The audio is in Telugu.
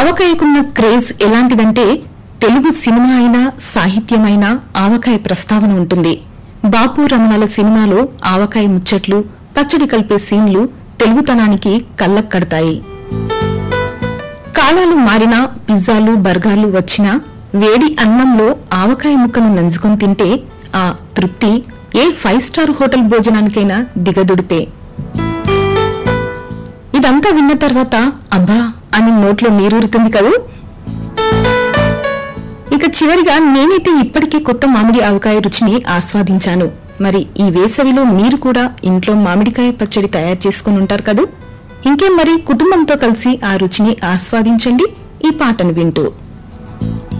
ఆవకాయకున్న క్రేజ్ ఎలాంటిదంటే తెలుగు సినిమా అయినా సాహిత్యమైనా ఆవకాయ ప్రస్తావన ఉంటుంది బాపు రమణల సినిమాలో ఆవకాయ ముచ్చట్లు పచ్చడి కలిపే సీన్లు తెలుగుతనానికి కళ్ళకు కడతాయి కాలాలు మారినా పిజ్జాలు బర్గర్లు వచ్చినా వేడి అన్నంలో ఆవకాయ ముక్కను నంజుకొని తింటే ఆ తృప్తి ఏ ఫైవ్ స్టార్ హోటల్ భోజనానికైనా దిగదుడిపే ఇదంతా విన్న తర్వాత అబ్బా అని నోట్లో నీరూరుతుంది కదూ ఇక చివరిగా నేనైతే ఇప్పటికే కొత్త మామిడి ఆవకాయ రుచిని ఆస్వాదించాను మరి ఈ వేసవిలో మీరు కూడా ఇంట్లో మామిడికాయ పచ్చడి తయారు చేసుకుని ఉంటారు కదూ ఇంకేం మరి కుటుంబంతో కలిసి ఆ రుచిని ఆస్వాదించండి ఈ పాటను వింటూ